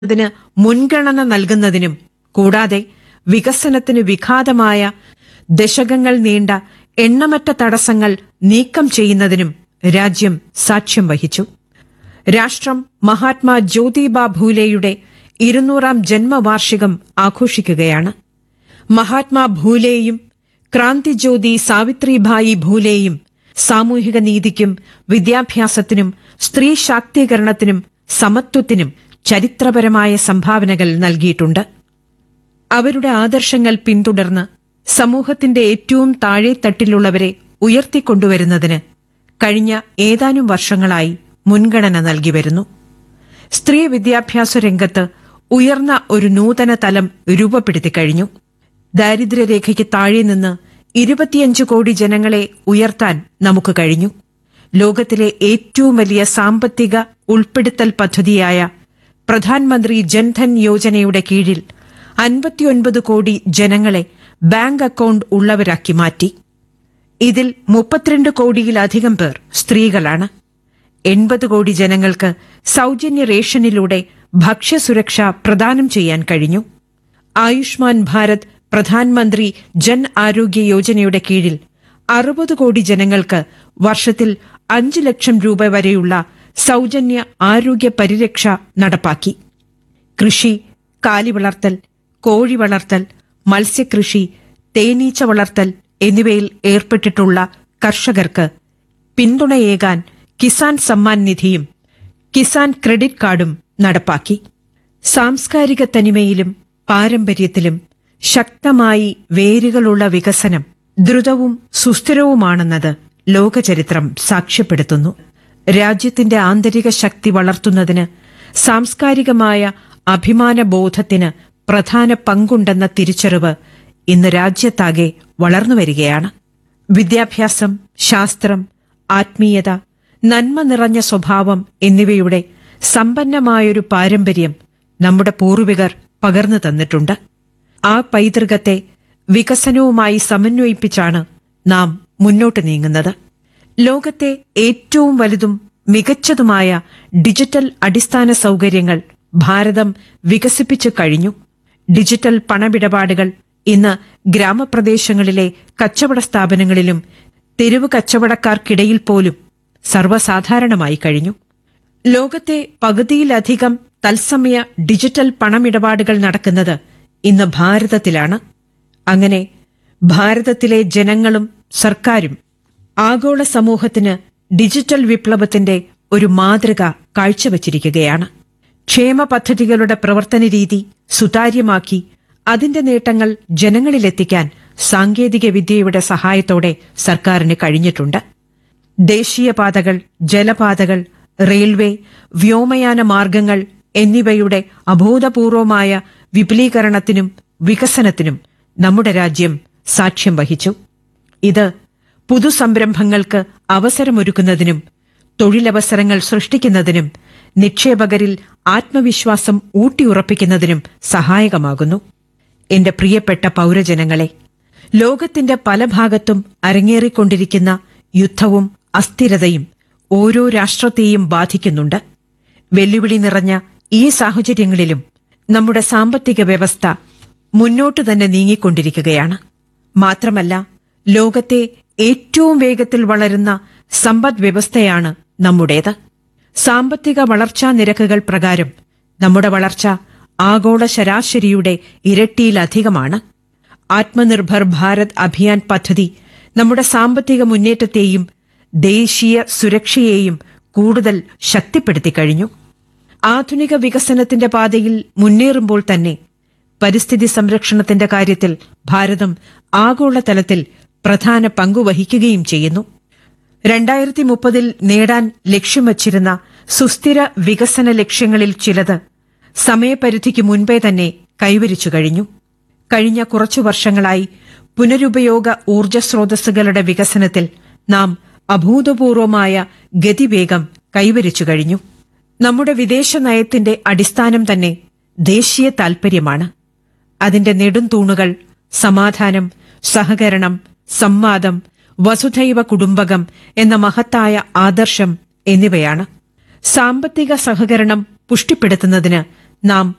തിന് മുൻഗണന നൽകുന്നതിനും കൂടാതെ വികസനത്തിന് വിഘാതമായ ദശകങ്ങൾ നീണ്ട എണ്ണമറ്റ തടസ്സങ്ങൾ നീക്കം ചെയ്യുന്നതിനും രാജ്യം സാക്ഷ്യം വഹിച്ചു രാഷ്ട്രം മഹാത്മാ ജ്യോതിബ ഭൂലെയുടെ ഇരുന്നൂറാം ജന്മവാർഷികം ആഘോഷിക്കുകയാണ് മഹാത്മാ ഭൂലെയും ക്രാന്തിജ്യോതി സാവിത്രിഭായി ഭൂലെയും സാമൂഹിക നീതിക്കും വിദ്യാഭ്യാസത്തിനും സ്ത്രീ ശാക്തീകരണത്തിനും സമത്വത്തിനും ചരിത്രപരമായ സംഭാവനകൾ നൽകിയിട്ടുണ്ട് അവരുടെ ആദർശങ്ങൾ പിന്തുടർന്ന് സമൂഹത്തിന്റെ ഏറ്റവും താഴെത്തട്ടിലുള്ളവരെ ഉയർത്തിക്കൊണ്ടുവരുന്നതിന് കഴിഞ്ഞ ഏതാനും വർഷങ്ങളായി മുൻഗണന നൽകി വരുന്നു സ്ത്രീ വിദ്യാഭ്യാസ രംഗത്ത് ഉയർന്ന ഒരു നൂതന തലം രൂപപ്പെടുത്തി കഴിഞ്ഞു ദാരിദ്ര്യരേഖയ്ക്ക് താഴെ നിന്ന് ഇരുപത്തിയഞ്ച് കോടി ജനങ്ങളെ ഉയർത്താൻ നമുക്ക് കഴിഞ്ഞു ലോകത്തിലെ ഏറ്റവും വലിയ സാമ്പത്തിക ഉൾപ്പെടുത്തൽ പദ്ധതിയായ പ്രധാനമന്ത്രി ജൻധൻ യോജനയുടെ കീഴിൽ അൻപത്തിയൊൻപത് കോടി ജനങ്ങളെ ബാങ്ക് അക്കൌണ്ട് ഉള്ളവരാക്കി മാറ്റി ഇതിൽ മുപ്പത്തിരണ്ട് കോടിയിലധികം പേർ സ്ത്രീകളാണ് എൺപത് കോടി ജനങ്ങൾക്ക് സൗജന്യ റേഷനിലൂടെ ഭക്ഷ്യസുരക്ഷ പ്രദാനം ചെയ്യാൻ കഴിഞ്ഞു ആയുഷ്മാൻ ഭാരത് പ്രധാനമന്ത്രി ജൻ ആരോഗ്യ യോജനയുടെ കീഴിൽ അറുപത് കോടി ജനങ്ങൾക്ക് വർഷത്തിൽ അഞ്ച് ലക്ഷം രൂപ വരെയുള്ള സൗജന്യ ആരോഗ്യ പരിരക്ഷ നടപ്പാക്കി കൃഷി കാലി വളർത്തൽ കോഴി വളർത്തൽ മത്സ്യകൃഷി തേനീച്ച വളർത്തൽ എന്നിവയിൽ ഏർപ്പെട്ടിട്ടുള്ള കർഷകർക്ക് പിന്തുണയേകാൻ കിസാൻ സമ്മാൻ നിധിയും കിസാൻ ക്രെഡിറ്റ് കാർഡും നടപ്പാക്കി സാംസ്കാരിക തനിമയിലും പാരമ്പര്യത്തിലും ശക്തമായി വേരുകളുള്ള വികസനം ദ്രുതവും സുസ്ഥിരവുമാണെന്നത് ലോകചരിത്രം സാക്ഷ്യപ്പെടുത്തുന്നു രാജ്യത്തിന്റെ ആന്തരിക ശക്തി വളർത്തുന്നതിന് സാംസ്കാരികമായ അഭിമാനബോധത്തിന് പ്രധാന പങ്കുണ്ടെന്ന തിരിച്ചറിവ് ഇന്ന് രാജ്യത്താകെ വളർന്നുവരികയാണ് വിദ്യാഭ്യാസം ശാസ്ത്രം ആത്മീയത നന്മ നിറഞ്ഞ സ്വഭാവം എന്നിവയുടെ സമ്പന്നമായൊരു പാരമ്പര്യം നമ്മുടെ പൂർവികർ പകർന്നു തന്നിട്ടുണ്ട് ആ പൈതൃകത്തെ വികസനവുമായി സമന്വയിപ്പിച്ചാണ് നാം മുന്നോട്ട് നീങ്ങുന്നത് ലോകത്തെ ഏറ്റവും വലുതും മികച്ചതുമായ ഡിജിറ്റൽ അടിസ്ഥാന സൗകര്യങ്ങൾ ഭാരതം വികസിപ്പിച്ചു കഴിഞ്ഞു ഡിജിറ്റൽ പണമിടപാടുകൾ ഇന്ന് ഗ്രാമപ്രദേശങ്ങളിലെ കച്ചവട സ്ഥാപനങ്ങളിലും തെരുവ് കച്ചവടക്കാർക്കിടയിൽ പോലും സർവ്വസാധാരണമായി കഴിഞ്ഞു ലോകത്തെ പകുതിയിലധികം തത്സമയ ഡിജിറ്റൽ പണമിടപാടുകൾ നടക്കുന്നത് ഇന്ന് ഭാരതത്തിലാണ് അങ്ങനെ ഭാരതത്തിലെ ജനങ്ങളും സർക്കാരും ആഗോള സമൂഹത്തിന് ഡിജിറ്റൽ വിപ്ലവത്തിന്റെ ഒരു മാതൃക കാഴ്ചവച്ചിരിക്കുകയാണ് ക്ഷേമ പദ്ധതികളുടെ പ്രവർത്തന രീതി സുതാര്യമാക്കി അതിന്റെ നേട്ടങ്ങൾ ജനങ്ങളിലെത്തിക്കാൻ സാങ്കേതിക വിദ്യയുടെ സഹായത്തോടെ സർക്കാരിന് കഴിഞ്ഞിട്ടുണ്ട് ദേശീയപാതകൾ ജലപാതകൾ റെയിൽവേ വ്യോമയാന മാർഗങ്ങൾ എന്നിവയുടെ അഭൂതപൂർവമായ വിപുലീകരണത്തിനും വികസനത്തിനും നമ്മുടെ രാജ്യം സാക്ഷ്യം വഹിച്ചു ഇത് പുതുസംരംഭങ്ങൾക്ക് അവസരമൊരുക്കുന്നതിനും തൊഴിലവസരങ്ങൾ സൃഷ്ടിക്കുന്നതിനും നിക്ഷേപകരിൽ ആത്മവിശ്വാസം ഊട്ടിയുറപ്പിക്കുന്നതിനും സഹായകമാകുന്നു എന്റെ പ്രിയപ്പെട്ട പൌരജനങ്ങളെ ലോകത്തിന്റെ പല ഭാഗത്തും അരങ്ങേറിക്കൊണ്ടിരിക്കുന്ന യുദ്ധവും അസ്ഥിരതയും ഓരോ രാഷ്ട്രത്തെയും ബാധിക്കുന്നുണ്ട് വെല്ലുവിളി നിറഞ്ഞ ഈ സാഹചര്യങ്ങളിലും നമ്മുടെ സാമ്പത്തിക വ്യവസ്ഥ മുന്നോട്ടു തന്നെ നീങ്ങിക്കൊണ്ടിരിക്കുകയാണ് മാത്രമല്ല ലോകത്തെ ഏറ്റവും വേഗത്തിൽ വളരുന്ന സമ്പദ് വ്യവസ്ഥയാണ് നമ്മുടേത് സാമ്പത്തിക വളർച്ചാ നിരക്കുകൾ പ്രകാരം നമ്മുടെ വളർച്ച ആഗോള ശരാശരിയുടെ ഇരട്ടിയിലധികമാണ് ആത്മനിർഭർ ഭാരത് അഭിയാൻ പദ്ധതി നമ്മുടെ സാമ്പത്തിക മുന്നേറ്റത്തെയും ദേശീയ സുരക്ഷയെയും കൂടുതൽ ശക്തിപ്പെടുത്തി കഴിഞ്ഞു ആധുനിക വികസനത്തിന്റെ പാതയിൽ മുന്നേറുമ്പോൾ തന്നെ പരിസ്ഥിതി സംരക്ഷണത്തിന്റെ കാര്യത്തിൽ ഭാരതം ആഗോളതലത്തിൽ പ്രധാന പങ്കുവഹിക്കുകയും ചെയ്യുന്നു രണ്ടായിരത്തി മുപ്പതിൽ നേടാൻ ലക്ഷ്യം വച്ചിരുന്ന സുസ്ഥിര വികസന ലക്ഷ്യങ്ങളിൽ ചിലത് സമയപരിധിക്ക് മുൻപേ തന്നെ കൈവരിച്ചു കഴിഞ്ഞു കഴിഞ്ഞ കുറച്ചു വർഷങ്ങളായി പുനരുപയോഗ ഊർജ്ജ സ്രോതസ്സുകളുടെ വികസനത്തിൽ നാം അഭൂതപൂർവമായ ഗതിവേഗം കൈവരിച്ചു കഴിഞ്ഞു നമ്മുടെ വിദേശ നയത്തിന്റെ അടിസ്ഥാനം തന്നെ ദേശീയ താൽപര്യമാണ് അതിന്റെ നെടുംതൂണുകൾ സമാധാനം സഹകരണം സംവാദം വസുധൈവ കുടുംബകം എന്ന മഹത്തായ ആദർശം എന്നിവയാണ് സാമ്പത്തിക സഹകരണം പുഷ്ടിപ്പെടുത്തുന്നതിന് നാം